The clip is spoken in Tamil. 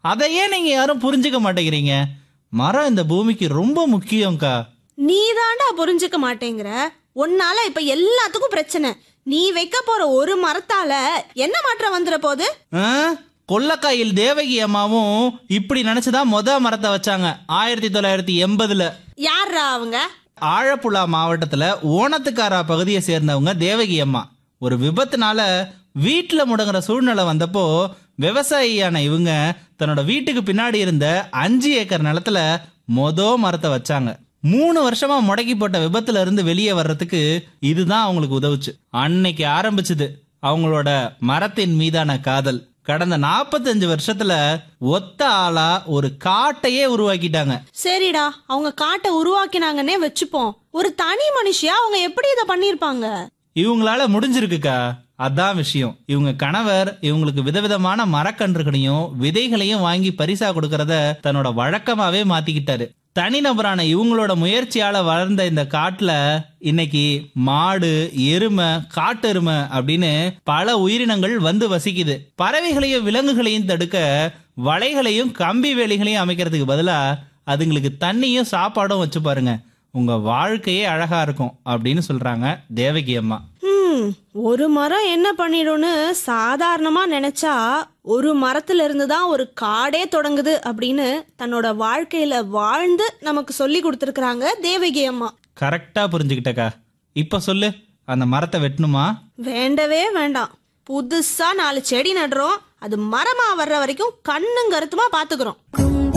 அதையே நீங்க யாரும் புரிஞ்சுக்க மாட்டேங்கிறீங்க மரம் இந்த பூமிக்கு ரொம்ப முக்கியம்க்கா நீ தாண்டா புரிஞ்சுக்க மாட்டேங்கிற உன்னால இப்ப எல்லாத்துக்கும் பிரச்சனை நீ வைக்க போற ஒரு மரத்தால என்ன மாற்றம் வந்துட போகுது ஆ? கொல்லக்காயில் தேவகி அம்மாவும் இப்படி நினைச்சுதான் மொத மரத்தை வச்சாங்க ஆயிரத்தி தொள்ளாயிரத்தி எண்பதுல யார்ரா அவங்க ஆழப்புழா மாவட்டத்துல ஓணத்துக்காரா பகுதியை சேர்ந்தவங்க தேவகி அம்மா ஒரு விபத்துனால வீட்டுல முடங்குற சூழ்நிலை வந்தப்போ விவசாயியான இவங்க தன்னோட வீட்டுக்கு பின்னாடி இருந்த அஞ்சு ஏக்கர் நிலத்துல மொத மரத்தை வச்சாங்க மூணு வருஷமா முடக்கி போட்ட விபத்துல இருந்து வெளியே வர்றதுக்கு இதுதான் அவங்களுக்கு உதவுச்சு அன்னைக்கு ஆரம்பிச்சது அவங்களோட மரத்தின் மீதான காதல் கடந்த 45 வருஷத்துல ஒத்த ஆளா ஒரு காட்டையே உருவாக்கிட்டாங்க சரிடா அவங்க காட்டை உருவாக்கினாங்கன்னே வச்சுப்போம் ஒரு தனி மனுஷியா அவங்க எப்படி இதை பண்ணிருப்பாங்க இவங்களால முடிஞ்சிருக்குக்கா அதான் விஷயம் இவங்க கணவர் இவங்களுக்கு விதவிதமான மரக்கன்றுகளையும் விதைகளையும் வாங்கி பரிசா கொடுக்கறத தன்னோட வழக்கமாவே மாத்திக்கிட்டாரு தனிநபரான இவங்களோட முயற்சியால வளர்ந்த இந்த காட்டுல இன்னைக்கு மாடு எருமை காட்டெருமை அப்படின்னு பல உயிரினங்கள் வந்து வசிக்குது பறவைகளையும் விலங்குகளையும் தடுக்க வலைகளையும் கம்பி வேலிகளையும் அமைக்கிறதுக்கு பதிலா அதுங்களுக்கு தண்ணியும் சாப்பாடும் வச்சு பாருங்க உங்க வாழ்க்கையே அழகா இருக்கும் அப்படின்னு சொல்றாங்க தேவகி அம்மா ஹம், ஒரு மரம் என்ன பண்ணிடும்னு சாதாரணமா நினைச்சா ஒரு மரத்துல இருந்து தான் ஒரு காடே தொடங்குது அப்படின்னு தன்னோட வாழ்க்கையில வாழ்ந்து நமக்கு சொல்லி கொடுத்துருக்காங்க தேவகி அம்மா கரெக்டா புரிஞ்சுக்கிட்டக்கா இப்ப சொல்லு அந்த மரத்தை வெட்டணுமா வேண்டவே வேண்டாம் புதுசா நாலு செடி நடுறோம் அது மரமா வர்ற வரைக்கும் கண்ணும் கருத்துமா பாத்துக்கிறோம்